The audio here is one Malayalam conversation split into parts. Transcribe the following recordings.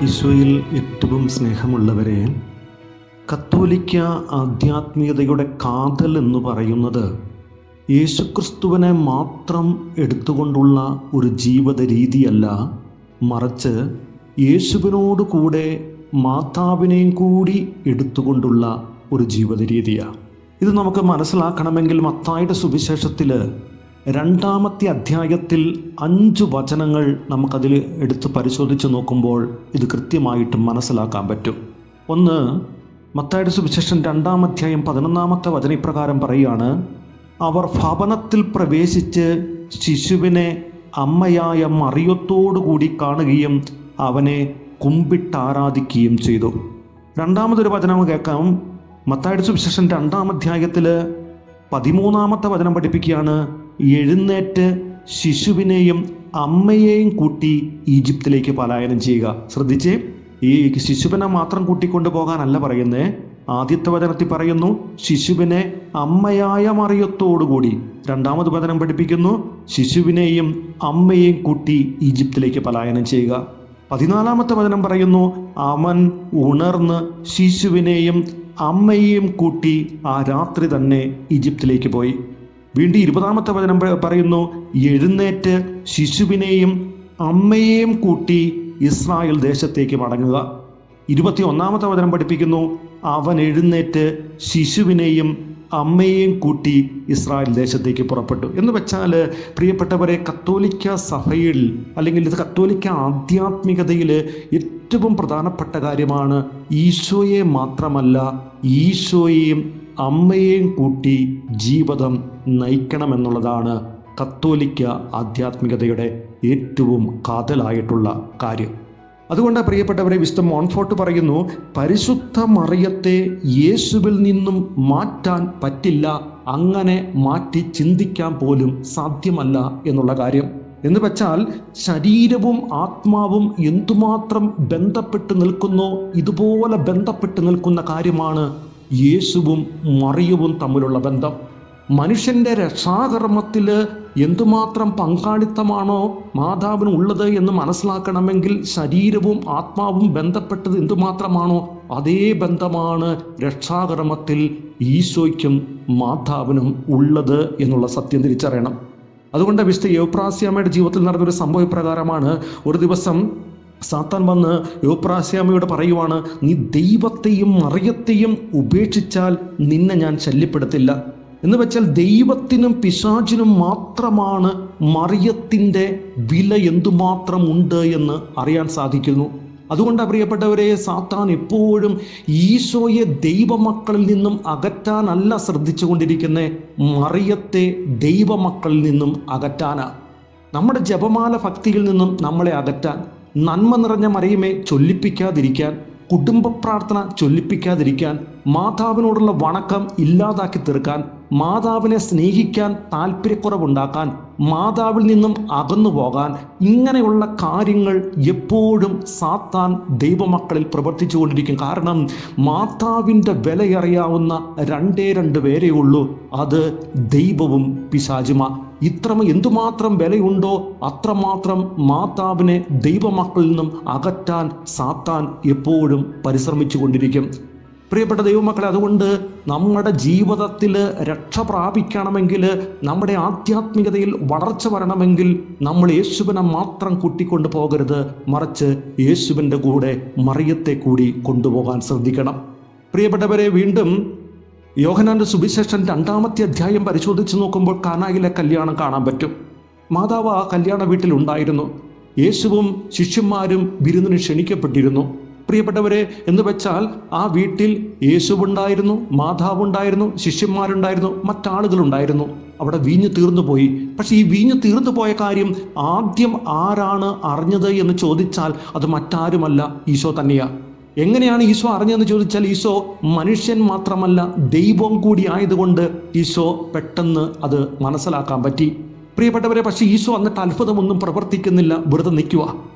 ഈശോയിൽ ഏറ്റവും സ്നേഹമുള്ളവരെ കത്തോലിക്ക ആധ്യാത്മികതയുടെ കാതൽ എന്ന് പറയുന്നത് യേശുക്രിസ്തുവിനെ മാത്രം എടുത്തുകൊണ്ടുള്ള ഒരു ജീവിത രീതിയല്ല മറിച്ച് യേശുവിനോട് കൂടെ മാതാവിനെയും കൂടി എടുത്തുകൊണ്ടുള്ള ഒരു ജീവിത രീതിയാണ് ഇത് നമുക്ക് മനസ്സിലാക്കണമെങ്കിൽ മത്തായുടെ സുവിശേഷത്തിൽ രണ്ടാമത്തെ അധ്യായത്തിൽ അഞ്ച് വചനങ്ങൾ നമുക്കതിൽ എടുത്ത് പരിശോധിച്ച് നോക്കുമ്പോൾ ഇത് കൃത്യമായിട്ട് മനസ്സിലാക്കാൻ പറ്റും ഒന്ന് മത്തായുടെ സുവിശേഷം രണ്ടാം അധ്യായം പതിനൊന്നാമത്തെ വചന ഇപ്രകാരം പറയുകയാണ് അവർ ഭവനത്തിൽ പ്രവേശിച്ച് ശിശുവിനെ അമ്മയായ മറിയത്തോടുകൂടി കാണുകയും അവനെ കുമ്പിട്ടാരാധിക്കുകയും ചെയ്തു രണ്ടാമതൊരു വചനം കേൾക്കാം മത്തായുടെ സുവിശേഷം രണ്ടാം അധ്യായത്തിൽ പതിമൂന്നാമത്തെ വചനം പഠിപ്പിക്കുകയാണ് എഴുന്നേറ്റ് ശിശുവിനെയും അമ്മയെയും കൂട്ടി ഈജിപ്തിലേക്ക് പലായനം ചെയ്യുക ശ്രദ്ധിച്ചേ ഈ ശിശുവിനെ മാത്രം കൂട്ടിക്കൊണ്ടു പോകാനല്ല പറയുന്നേ ആദ്യത്തെ വചനത്തിൽ പറയുന്നു ശിശുവിനെ അമ്മയായ മറിയത്തോടുകൂടി രണ്ടാമത് വചനം പഠിപ്പിക്കുന്നു ശിശുവിനെയും അമ്മയെയും കൂട്ടി ഈജിപ്തിലേക്ക് പലായനം ചെയ്യുക പതിനാലാമത്തെ വചനം പറയുന്നു അവൻ ഉണർന്ന് ശിശുവിനെയും അമ്മയെയും കൂട്ടി ആ രാത്രി തന്നെ ഈജിപ്തിലേക്ക് പോയി വീണ്ടും ഇരുപതാമത്തെ വചനം പ- പറയുന്നു എഴുന്നേറ്റ് ശിശുവിനെയും അമ്മയെയും കൂട്ടി ഇസ്രായേൽ ദേശത്തേക്ക് മടങ്ങുക ഇരുപത്തി ഒന്നാമത്തെ വചനം പഠിപ്പിക്കുന്നു അവൻ എഴുന്നേറ്റ് ശിശുവിനെയും അമ്മയെയും കൂട്ടി ഇസ്രായേൽ ദേശത്തേക്ക് പുറപ്പെട്ടു എന്ന് വെച്ചാൽ പ്രിയപ്പെട്ടവരെ കത്തോലിക്ക സഭയിൽ അല്ലെങ്കിൽ ഇത് കത്തോലിക്ക ആധ്യാത്മികതയിൽ ഏറ്റവും പ്രധാനപ്പെട്ട കാര്യമാണ് ഈശോയെ മാത്രമല്ല ഈശോയെയും അമ്മയെയും കൂട്ടി ജീവിതം നയിക്കണമെന്നുള്ളതാണ് കത്തോലിക്ക ആധ്യാത്മികതയുടെ ഏറ്റവും കാതലായിട്ടുള്ള കാര്യം അതുകൊണ്ട് പ്രിയപ്പെട്ടവരെ വിശുദ്ധ മോൺഫോർട്ട് പറയുന്നു പരിശുദ്ധ മറിയത്തെ യേശുവിൽ നിന്നും മാറ്റാൻ പറ്റില്ല അങ്ങനെ മാറ്റി ചിന്തിക്കാൻ പോലും സാധ്യമല്ല എന്നുള്ള കാര്യം എന്ന് വെച്ചാൽ ശരീരവും ആത്മാവും എന്തുമാത്രം ബന്ധപ്പെട്ട് നിൽക്കുന്നോ ഇതുപോലെ ബന്ധപ്പെട്ട് നിൽക്കുന്ന കാര്യമാണ് യേശുവും മറിയവും തമ്മിലുള്ള ബന്ധം മനുഷ്യന്റെ രക്ഷാകർമ്മത്തിൽ എന്തുമാത്രം പങ്കാളിത്തമാണോ മാതാവിന് ഉള്ളത് എന്ന് മനസ്സിലാക്കണമെങ്കിൽ ശരീരവും ആത്മാവും ബന്ധപ്പെട്ടത് എന്തുമാത്രമാണോ അതേ ബന്ധമാണ് രക്ഷാകർമ്മത്തിൽ ഈശോയ്ക്കും മാതാവിനും ഉള്ളത് എന്നുള്ള സത്യം തിരിച്ചറിയണം അതുകൊണ്ട് വിശുദ്ധ യോപ്രാസ്യാമയുടെ ജീവിതത്തിൽ നടന്നൊരു സംഭവ പ്രകാരമാണ് ഒരു ദിവസം സാത്താൻ വന്ന് യോപ്രാസ്യാമയോട് പറയുവാണ് നീ ദൈവത്തെയും മറിയത്തെയും ഉപേക്ഷിച്ചാൽ നിന്നെ ഞാൻ ശല്യപ്പെടുത്തില്ല എന്ന് വെച്ചാൽ ദൈവത്തിനും പിശാചിനും മാത്രമാണ് മറിയത്തിൻ്റെ വില എന്തുമാത്രം ഉണ്ട് എന്ന് അറിയാൻ സാധിക്കുന്നു അതുകൊണ്ട് പ്രിയപ്പെട്ടവരെ സാത്താൻ എപ്പോഴും ഈശോയെ ദൈവമക്കളിൽ നിന്നും അകറ്റാനല്ല ശ്രദ്ധിച്ചുകൊണ്ടിരിക്കുന്നത് മറിയത്തെ ദൈവമക്കളിൽ നിന്നും അകറ്റാനാ നമ്മുടെ ജപമാല ഭക്തിയിൽ നിന്നും നമ്മളെ അകറ്റാൻ നന്മ നിറഞ്ഞ മറിയുമേ ചൊല്ലിപ്പിക്കാതിരിക്കാൻ കുടുംബ പ്രാർത്ഥന ചൊല്ലിപ്പിക്കാതിരിക്കാൻ മാതാവിനോടുള്ള വണക്കം ഇല്ലാതാക്കി തീർക്കാൻ മാതാവിനെ സ്നേഹിക്കാൻ താല്പര്യക്കുറവുണ്ടാക്കാൻ മാതാവിൽ നിന്നും അകന്നു പോകാൻ ഇങ്ങനെയുള്ള കാര്യങ്ങൾ എപ്പോഴും സാത്താൻ ദൈവമക്കളിൽ പ്രവർത്തിച്ചു കൊണ്ടിരിക്കും കാരണം മാതാവിൻ്റെ വിലയറിയാവുന്ന രണ്ടേ രണ്ട് പേരേ ഉള്ളൂ അത് ദൈവവും പിശാചുമ ഇത്ര എന്തുമാത്രം വിലയുണ്ടോ അത്രമാത്രം മാതാവിനെ ദൈവമക്കളിൽ നിന്നും അകറ്റാൻ സാത്താൻ എപ്പോഴും പരിശ്രമിച്ചു കൊണ്ടിരിക്കും പ്രിയപ്പെട്ട ദൈവമക്കളെ അതുകൊണ്ട് നമ്മുടെ ജീവിതത്തിൽ രക്ഷ പ്രാപിക്കണമെങ്കിൽ നമ്മുടെ ആധ്യാത്മികതയിൽ വളർച്ച വരണമെങ്കിൽ നമ്മൾ യേശുവിനെ മാത്രം കൂട്ടിക്കൊണ്ടു പോകരുത് മറിച്ച് യേശുവിൻ്റെ കൂടെ മറിയത്തെ കൂടി കൊണ്ടുപോകാൻ ശ്രദ്ധിക്കണം പ്രിയപ്പെട്ടവരെ വീണ്ടും യോഹനാന്റെ സുവിശേഷൻ രണ്ടാമത്തെ അധ്യായം പരിശോധിച്ച് നോക്കുമ്പോൾ കാനായിലെ കല്യാണം കാണാൻ പറ്റും മാതാവ് ആ കല്യാണ വീട്ടിൽ ഉണ്ടായിരുന്നു യേശുവും ശിഷ്യന്മാരും വിരുന്നിന് ക്ഷണിക്കപ്പെട്ടിരുന്നു പ്രിയപ്പെട്ടവരെ എന്ന് വെച്ചാൽ ആ വീട്ടിൽ യേശുവുണ്ടായിരുന്നു മാതാവുണ്ടായിരുന്നു ശിഷ്യന്മാരുണ്ടായിരുന്നു മറ്റാളുകളുണ്ടായിരുന്നു അവിടെ വീഞ്ഞു തീർന്നു പോയി പക്ഷേ ഈ വീഞ്ഞു തീർന്നു പോയ കാര്യം ആദ്യം ആരാണ് അറിഞ്ഞത് എന്ന് ചോദിച്ചാൽ അത് മറ്റാരുമല്ല ഈശോ തന്നെയാണ് എങ്ങനെയാണ് ഈശോ അറിഞ്ഞതെന്ന് ചോദിച്ചാൽ ഈശോ മനുഷ്യൻ മാത്രമല്ല ദൈവം കൂടി ആയതുകൊണ്ട് ഈശോ പെട്ടെന്ന് അത് മനസ്സിലാക്കാൻ പറ്റി പ്രിയപ്പെട്ടവരെ പക്ഷേ ഈശോ എന്നിട്ട് അത്ഭുതമൊന്നും പ്രവർത്തിക്കുന്നില്ല വെറുതെ നിൽക്കുക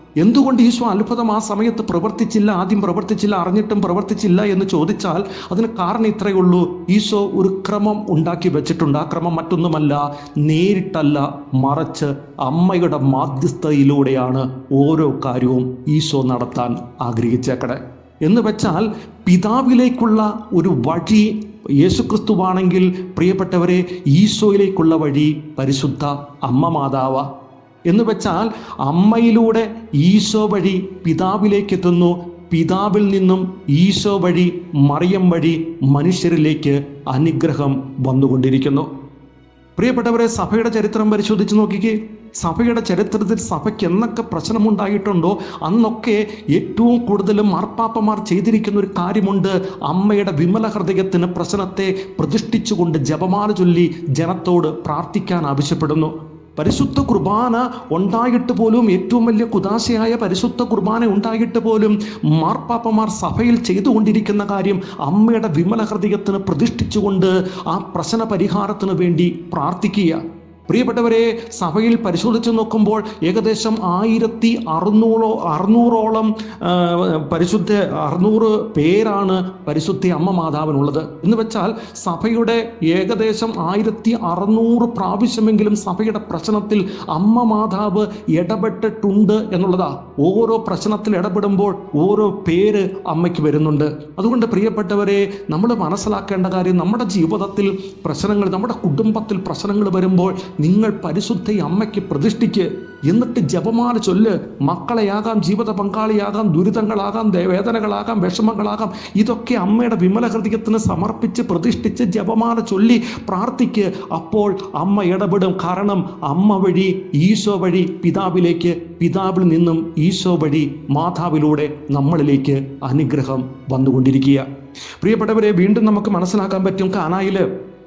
എന്തുകൊണ്ട് ഈശോ അത്ഭുതം ആ സമയത്ത് പ്രവർത്തിച്ചില്ല ആദ്യം പ്രവർത്തിച്ചില്ല അറിഞ്ഞിട്ടും പ്രവർത്തിച്ചില്ല എന്ന് ചോദിച്ചാൽ അതിന് കാരണം ഇത്രയേ ഉള്ളൂ ഈശോ ഒരു ക്രമം ഉണ്ടാക്കി വെച്ചിട്ടുണ്ട് ആ ക്രമം മറ്റൊന്നുമല്ല നേരിട്ടല്ല മറിച്ച് അമ്മയുടെ മാധ്യസ്ഥയിലൂടെയാണ് ഓരോ കാര്യവും ഈശോ നടത്താൻ ആഗ്രഹിച്ചേക്കടെ എന്ന് വെച്ചാൽ പിതാവിലേക്കുള്ള ഒരു വഴി യേശുക്രിസ്തുവാണെങ്കിൽ പ്രിയപ്പെട്ടവരെ ഈശോയിലേക്കുള്ള വഴി പരിശുദ്ധ അമ്മ മാതാവ എന്ന് വെച്ചാൽ അമ്മയിലൂടെ ഈശോ വഴി പിതാവിലേക്ക് എത്തുന്നു പിതാവിൽ നിന്നും ഈശോ വഴി മറിയം വഴി മനുഷ്യരിലേക്ക് അനുഗ്രഹം വന്നുകൊണ്ടിരിക്കുന്നു പ്രിയപ്പെട്ടവരെ സഭയുടെ ചരിത്രം പരിശോധിച്ച് നോക്കിക്കേ സഭയുടെ ചരിത്രത്തിൽ സഭയ്ക്ക് എന്നൊക്കെ പ്രശ്നമുണ്ടായിട്ടുണ്ടോ അന്നൊക്കെ ഏറ്റവും കൂടുതൽ മാർപ്പാപ്പമാർ ചെയ്തിരിക്കുന്ന ഒരു കാര്യമുണ്ട് അമ്മയുടെ വിമല ഹൃദയത്തിന് പ്രശ്നത്തെ പ്രതിഷ്ഠിച്ചുകൊണ്ട് ജപമാല ചൊല്ലി ജനത്തോട് പ്രാർത്ഥിക്കാൻ ആവശ്യപ്പെടുന്നു പരിശുദ്ധ കുർബാന ഉണ്ടായിട്ട് പോലും ഏറ്റവും വലിയ കുതാശയായ പരിശുദ്ധ കുർബാന ഉണ്ടായിട്ട് പോലും മാർപ്പാപ്പമാർ സഭയിൽ ചെയ്തുകൊണ്ടിരിക്കുന്ന കാര്യം അമ്മയുടെ വിമല ഹൃദയത്തിന് പ്രതിഷ്ഠിച്ചുകൊണ്ട് ആ പ്രശ്ന പരിഹാരത്തിന് വേണ്ടി പ്രാർത്ഥിക്കുക പ്രിയപ്പെട്ടവരെ സഭയിൽ പരിശോധിച്ച് നോക്കുമ്പോൾ ഏകദേശം ആയിരത്തി അറുന്നൂറോ അറുന്നൂറോളം ആ, പരിശുദ്ധ അറുന്നൂറ് പേരാണ് പരിശുദ്ധ അമ്മ മാതാവിനുള്ളത് എന്ന് വെച്ചാൽ സഭയുടെ ഏകദേശം ആയിരത്തി അറുന്നൂറ് പ്രാവശ്യമെങ്കിലും സഭയുടെ പ്രശ്നത്തിൽ അമ്മ മാതാവ് ഇടപെട്ടിട്ടുണ്ട് എന്നുള്ളതാ ഓരോ പ്രശ്നത്തിൽ ഇടപെടുമ്പോൾ ഓരോ പേര് അമ്മയ്ക്ക് വരുന്നുണ്ട് അതുകൊണ്ട് പ്രിയപ്പെട്ടവരെ നമ്മൾ മനസ്സിലാക്കേണ്ട കാര്യം നമ്മുടെ ജീവിതത്തിൽ പ്രശ്നങ്ങൾ നമ്മുടെ കുടുംബത്തിൽ പ്രശ്നങ്ങൾ വരുമ്പോൾ നിങ്ങൾ പരിശുദ്ധ അമ്മയ്ക്ക് പ്രതിഷ്ഠിക്ക് എന്നിട്ട് ജപമാല ചൊല്ല് മക്കളെയാകാം ജീവിത പങ്കാളിയാകാം ദുരിതങ്ങളാകാം ദേ- വേദനകളാകാം വിഷമങ്ങളാകാം ഇതൊക്കെ അമ്മയുടെ വിമല ഹൃദയത്തിന് സമർപ്പിച്ച് പ്രതിഷ്ഠിച്ച് ജപമാല ചൊല്ലി പ്രാർത്ഥിക്ക് അപ്പോൾ അമ്മ ഇടപെടും കാരണം അമ്മ വഴി ഈശോ വഴി പിതാവിലേക്ക് പിതാവിൽ നിന്നും ഈശോ വഴി മാതാവിലൂടെ നമ്മളിലേക്ക് അനുഗ്രഹം വന്നുകൊണ്ടിരിക്കുക പ്രിയപ്പെട്ടവരെ വീണ്ടും നമുക്ക് മനസ്സിലാക്കാൻ പറ്റും കാനായില്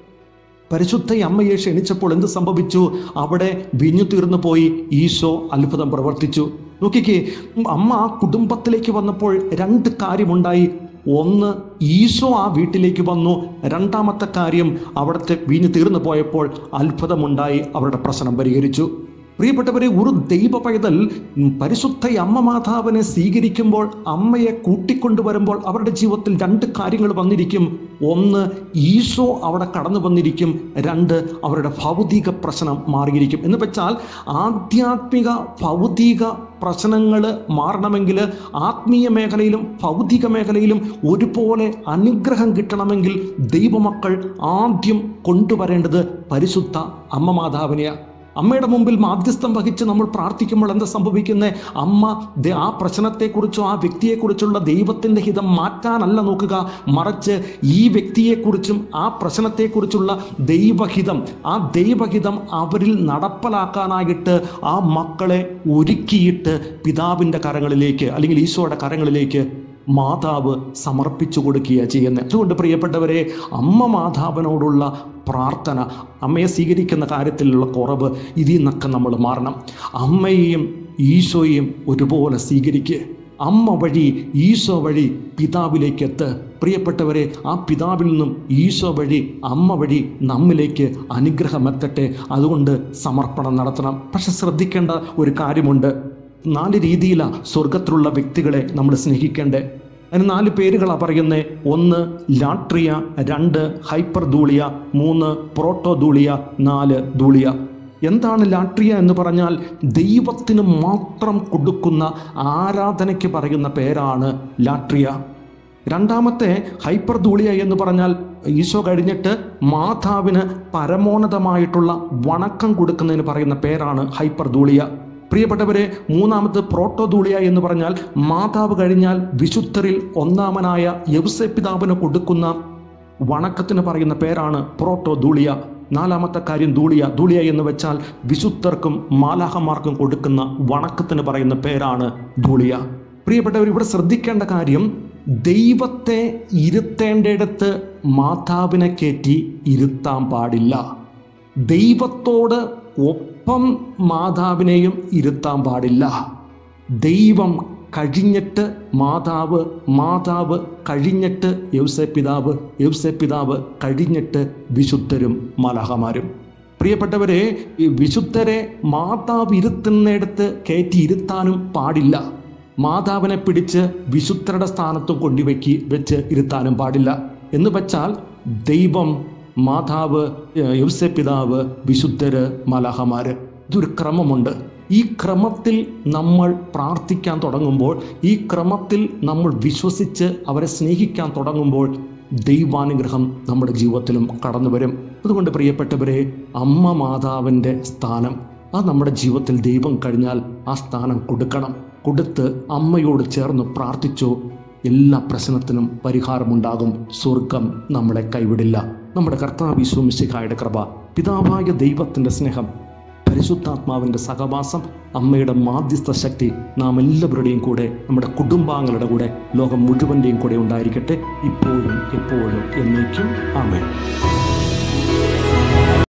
പരിശുദ്ധ അമ്മയെ ക്ഷണിച്ചപ്പോൾ എന്ത് സംഭവിച്ചു അവിടെ വിഞ്ഞു തീർന്നു പോയി ഈശോ അത്ഭുതം പ്രവർത്തിച്ചു നോക്കിക്കേ അമ്മ ആ കുടുംബത്തിലേക്ക് വന്നപ്പോൾ രണ്ട് കാര്യമുണ്ടായി ഒന്ന് ഈശോ ആ വീട്ടിലേക്ക് വന്നു രണ്ടാമത്തെ കാര്യം അവിടുത്തെ വീഞ്ഞു തീർന്നു പോയപ്പോൾ അത്ഭുതമുണ്ടായി അവരുടെ പ്രശ്നം പരിഹരിച്ചു പ്രിയപ്പെട്ടവരെ ഒരു ദൈവ പൈതൽ ഉം, പരിശുദ്ധ അമ്മ മാതാവിനെ സ്വീകരിക്കുമ്പോൾ അമ്മയെ കൂട്ടിക്കൊണ്ടുവരുമ്പോൾ അവരുടെ ജീവിതത്തിൽ രണ്ട് കാര്യങ്ങൾ വന്നിരിക്കും ഒന്ന് ഈശോ അവിടെ കടന്നു വന്നിരിക്കും രണ്ട് അവരുടെ ഭൗതിക പ്രശ്നം മാറിയിരിക്കും എന്ന് വെച്ചാൽ ആധ്യാത്മിക ഭൗതിക പ്രശ്നങ്ങൾ മാറണമെങ്കിൽ ആത്മീയ മേഖലയിലും ഭൗതിക മേഖലയിലും ഒരുപോലെ അനുഗ്രഹം കിട്ടണമെങ്കിൽ ദൈവമക്കൾ ആദ്യം കൊണ്ടുവരേണ്ടത് പരിശുദ്ധ അമ്മ മാതാവിനെയാണ് അമ്മയുടെ മുമ്പിൽ മാധ്യസ്ഥം വഹിച്ച് നമ്മൾ പ്രാർത്ഥിക്കുമ്പോൾ എന്താ സംഭവിക്കുന്നത് അമ്മ ദേ ആ പ്രശ്നത്തെക്കുറിച്ചോ ആ വ്യക്തിയെക്കുറിച്ചുള്ള ദൈവത്തിൻ്റെ ഹിതം മാറ്റാനല്ല നോക്കുക മറിച്ച് ഈ വ്യക്തിയെക്കുറിച്ചും ആ പ്രശ്നത്തെക്കുറിച്ചുള്ള ദൈവഹിതം ആ ദൈവഹിതം അവരിൽ നടപ്പിലാക്കാനായിട്ട് ആ മക്കളെ ഒരുക്കിയിട്ട് പിതാവിൻ്റെ കരങ്ങളിലേക്ക് അല്ലെങ്കിൽ ഈശോയുടെ കരങ്ങളിലേക്ക് മാതാവ് സമർപ്പിച്ചു കൊടുക്കുക ചെയ്യുന്നത് അതുകൊണ്ട് പ്രിയപ്പെട്ടവരെ അമ്മ മാതാവിനോടുള്ള പ്രാർത്ഥന അമ്മയെ സ്വീകരിക്കുന്ന കാര്യത്തിലുള്ള കുറവ് ഇതിൽ നിന്നൊക്കെ നമ്മൾ മാറണം അമ്മയെയും ഈശോയെയും ഒരുപോലെ സ്വീകരിക്കുക അമ്മ വഴി ഈശോ വഴി പിതാവിലേക്ക് എത്ത് പ്രിയപ്പെട്ടവരെ ആ പിതാവിൽ നിന്നും ഈശോ വഴി അമ്മ വഴി നമ്മിലേക്ക് അനുഗ്രഹം എത്തട്ടെ അതുകൊണ്ട് സമർപ്പണം നടത്തണം പക്ഷെ ശ്രദ്ധിക്കേണ്ട ഒരു കാര്യമുണ്ട് നാല് രീതിയിലാണ് സ്വർഗത്തിലുള്ള വ്യക്തികളെ നമ്മൾ സ്നേഹിക്കേണ്ടത് അതിന് നാല് പേരുകളാണ് പറയുന്നത് ഒന്ന് ലാട്രിയ രണ്ട് ഹൈപ്പർ ധൂളിയ മൂന്ന് പ്രോട്ടോ ധൂളിയ നാല് ധൂളിയ എന്താണ് ലാട്രിയ എന്ന് പറഞ്ഞാൽ ദൈവത്തിന് മാത്രം കൊടുക്കുന്ന ആരാധനയ്ക്ക് പറയുന്ന പേരാണ് ലാട്രിയ രണ്ടാമത്തെ ഹൈപ്പർ ധൂളിയ എന്ന് പറഞ്ഞാൽ ഈശോ കഴിഞ്ഞിട്ട് മാതാവിന് പരമോന്നതമായിട്ടുള്ള വണക്കം കൊടുക്കുന്നതിന് പറയുന്ന പേരാണ് ഹൈപ്പർ ധൂളിയ പ്രിയപ്പെട്ടവരെ മൂന്നാമത് പ്രോട്ടോധൂളിയ എന്ന് പറഞ്ഞാൽ മാതാവ് കഴിഞ്ഞാൽ വിശുദ്ധരിൽ ഒന്നാമനായ യവ്സെ പിതാവിന് കൊടുക്കുന്ന വണക്കത്തിന് പറയുന്ന പേരാണ് പ്രോട്ടോ ധൂളിയ നാലാമത്തെ കാര്യം ധൂളിയ ധൂളിയ എന്ന് വെച്ചാൽ വിശുദ്ധർക്കും മാലാഹമാർക്കും കൊടുക്കുന്ന വണക്കത്തിന് പറയുന്ന പേരാണ് ധൂളിയ പ്രിയപ്പെട്ടവർ ഇവിടെ ശ്രദ്ധിക്കേണ്ട കാര്യം ദൈവത്തെ ഇരുത്തേണ്ടിടത്ത് മാതാവിനെ കയറ്റി ഇരുത്താൻ പാടില്ല ദൈവത്തോട് ഒപ്പം മാതാവിനെയും ഇരുത്താൻ പാടില്ല ദൈവം കഴിഞ്ഞിട്ട് മാതാവ് മാതാവ് കഴിഞ്ഞിട്ട് യൗസെ പിതാവ് യൗസെ പിതാവ് കഴിഞ്ഞിട്ട് വിശുദ്ധരും മലഹമാരും പ്രിയപ്പെട്ടവരെ ഈ വിശുദ്ധരെ മാതാവ് ഇരുത്തുന്നിടത്ത് കയറ്റി ഇരുത്താനും പാടില്ല മാതാവിനെ പിടിച്ച് വിശുദ്ധരുടെ സ്ഥാനത്തും കൊണ്ടുവയ്ക്കി വെച്ച് ഇരുത്താനും പാടില്ല എന്ന് വെച്ചാൽ ദൈവം മാതാവ് യവസ പിതാവ് വിശുദ്ധര് മലഹമാര് ഇതൊരു ക്രമമുണ്ട് ഈ ക്രമത്തിൽ നമ്മൾ പ്രാർത്ഥിക്കാൻ തുടങ്ങുമ്പോൾ ഈ ക്രമത്തിൽ നമ്മൾ വിശ്വസിച്ച് അവരെ സ്നേഹിക്കാൻ തുടങ്ങുമ്പോൾ ദൈവാനുഗ്രഹം നമ്മുടെ ജീവിതത്തിലും കടന്നു വരും അതുകൊണ്ട് പ്രിയപ്പെട്ടവരെ അമ്മ മാതാവിൻ്റെ സ്ഥാനം അത് നമ്മുടെ ജീവിതത്തിൽ ദൈവം കഴിഞ്ഞാൽ ആ സ്ഥാനം കൊടുക്കണം കൊടുത്ത് അമ്മയോട് ചേർന്ന് പ്രാർത്ഥിച്ചോ എല്ലാ പ്രശ്നത്തിനും പരിഹാരമുണ്ടാകും സ്വർഗം നമ്മളെ കൈവിടില്ല നമ്മുടെ കർത്താവ് വിശ്വമിശിഖായുടെ കൃപ പിതാവായ ദൈവത്തിൻ്റെ സ്നേഹം പരിശുദ്ധാത്മാവിൻ്റെ സഹവാസം അമ്മയുടെ മാധ്യസ്ഥ ശക്തി നാം എല്ലാവരുടെയും കൂടെ നമ്മുടെ കുടുംബാംഗങ്ങളുടെ കൂടെ ലോകം മുഴുവൻ്റെയും കൂടെ ഉണ്ടായിരിക്കട്ടെ ഇപ്പോഴും എപ്പോഴും എന്നേക്കും ആമേൻ